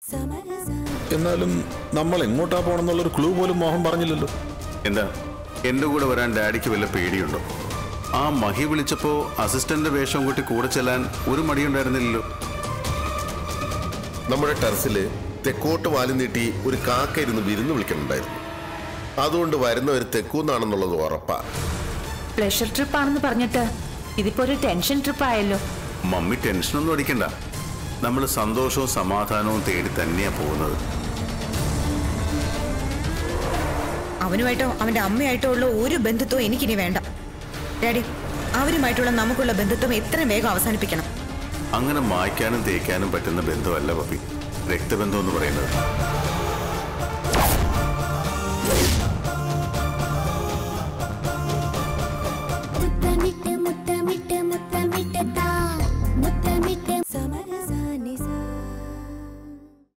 എന്നാലും നമ്മൾ എങ്ങോട്ടാ പോണെന്നുള്ളൊരു ക്ലൂ പോലും മോഹൻ പറഞ്ഞില്ലല്ലോ എന്താ എന്റെ കൂടെ വരാൻ ഡാഡിക്ക് വല്ല പേടിയുണ്ടോ ആ മഹി വിളിച്ചപ്പോ അസിസ്റ്റന്റ് വേഷം കൂട്ടി കൂടെ ചെല്ലാൻ ഒരു മടിയുണ്ടായിരുന്നില്ലല്ലോ നമ്മുടെ ടെറസിൽ തെക്കോട്ട് വാലി നീട്ടി ഒരു കാക്ക ഇരുന്ന് വിരുന്ന് വിളിക്കുന്നുണ്ടായിരുന്നു അതുകൊണ്ട് വരുന്നവർ തെക്കൂന്നാണെന്നുള്ളത് ഉറപ്പാ പ്ലഷർ ട്രിപ്പ് ആണെന്ന് പറഞ്ഞിട്ട് ഇതിപ്പോ ഒരു ടെൻഷൻ ട്രിപ്പ് ആയല്ലോ മമ്മി ടെൻഷനൊന്നും അടിക്കണ്ട നമ്മൾ സന്തോഷവും സമാധാനവും തേടി തന്നെയാ പോകുന്നത് അവനുമായിട്ടോ അവന്റെ അമ്മയായിട്ടോ ഉള്ള ഒരു ബന്ധുത്വവും എനിക്കിനി വേണ്ട ഡാഡി അവരുമായിട്ടുള്ള നമുക്കുള്ള ബന്ധുത്വം എത്രയും വേഗം അവസാനിപ്പിക്കണം അങ്ങനെ മായ്ക്കാനും തേക്കാനും പറ്റുന്ന ബന്ധമല്ല പപ്പി രക്തബന്ധം എന്ന് പറയുന്നത്